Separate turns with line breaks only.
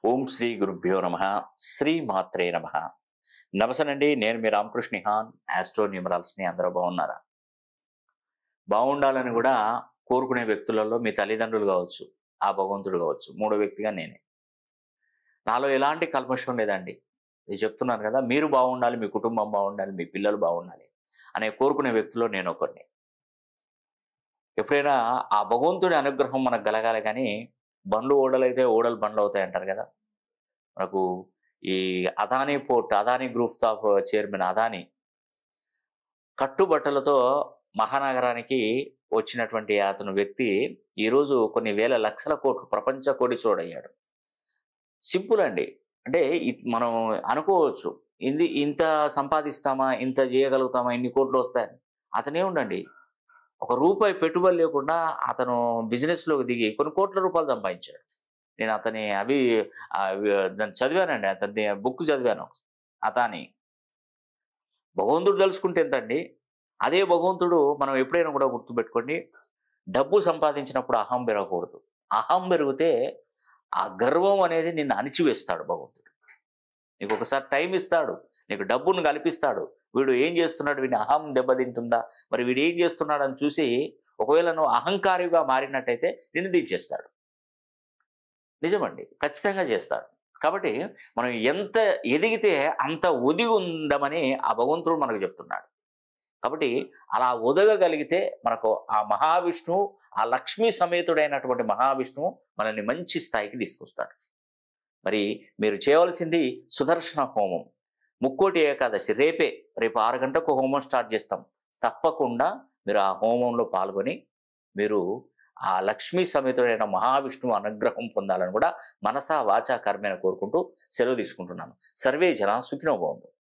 ఓం శ్రీ గురుభ్యో నమ శ్రీ మాత్రే నమ నమస్తేనండి నేను మీ రామకృష్ణ హాన్ ఆస్ట్రో న్యూమరాల్స్ని అందరూ బాగున్నారా బాగుండాలని కూడా కోరుకునే వ్యక్తులలో మీ తల్లిదండ్రులు కావచ్చు ఆ భగవంతుడు కావచ్చు మూడో వ్యక్తిగా నేనే నాలో ఎలాంటి కల్మషం లేదండి ఇది చెప్తున్నాను కదా మీరు బాగుండాలి మీ కుటుంబం బాగుండాలి మీ పిల్లలు బాగుండాలి అనే కోరుకునే వ్యక్తుల్లో నేను ఒకరిని ఎప్పుడైనా ఆ భగవంతుడి అనుగ్రహం మనకు కలగాలి కానీ బండ్లు ఓడలైతే ఓడలు బండ్లు అవుతాయి అంటారు కదా మనకు ఈ Adani port Adani group of chairman Adani కట్టుబట్టలతో మహానగరానికి వచ్చినటువంటి అతను వ్యక్తి ఈరోజు కొన్ని వేల లక్షల కోట్లు ప్రపంచ కోటీశ్వరుడయ్యాడు సింపుల్ అండి అంటే ఇ- మనం అనుకోవచ్చు ఇది ఇంత సంపాదిస్తామా ఇంత చేయగలుగుతామా ఇన్ని కోట్లు వస్తాయని అతనే ఉండండి ఒక రూపాయి పెట్టుబడి లేకుండా అతను బిజినెస్లోకి దిగి కొన్ని కోట్ల రూపాయలు సంపాదించాడు నేను అతని అవి అవి దాన్ని చదివానండి అతని బుక్ చదివాను అతని భగవంతుడు తెలుసుకుంటే ఎంతండి అదే భగవంతుడు మనం ఎప్పుడైనా కూడా గుర్తుపెట్టుకోండి డబ్బు సంపాదించినప్పుడు అహం పెరగకూడదు అహం పెరిగితే ఆ గర్వం అనేది నిన్ను అణిచివేస్తాడు భగవంతుడు నీకు ఒకసారి టైం ఇస్తాడు నీకు డబ్బును కల్పిస్తాడు వీడు ఏం చేస్తున్నాడు వీడి అహం దెబ్బతింటుందా మరి వీడు ఏం చేస్తున్నాడు అని చూసి ఒకవేళ నువ్వు అహంకారిగా మారినట్టయితే నిన్ను దించేస్తాడు నిజమండి ఖచ్చితంగా చేస్తాడు కాబట్టి మనం ఎంత ఎదిగితే అంత ఒదిగి ఉండమని ఆ భగవంతుడు మనకు చెప్తున్నాడు కాబట్టి అలా ఒదగగలిగితే మనకు ఆ మహావిష్ణువు ఆ లక్ష్మీ సమేతుడైనటువంటి మహావిష్ణువు మనల్ని మంచి స్థాయికి తీసుకొస్తాడు మరి మీరు చేయవలసింది సుదర్శన హోమం ముక్కోటి ఏకాదశి రేపే రేపు ఆరు గంటలకు హోమం స్టార్ట్ చేస్తాం తప్పకుండా మీరు ఆ హోమంలో పాల్గొని మీరు ఆ లక్ష్మీ సమేతుడైన మహావిష్ణువు అనుగ్రహం పొందాలని కూడా మనసా వాచా కర్మేణ కోరుకుంటూ సెలవు తీసుకుంటున్నాను సర్వే జన సుఖినో బాగుంది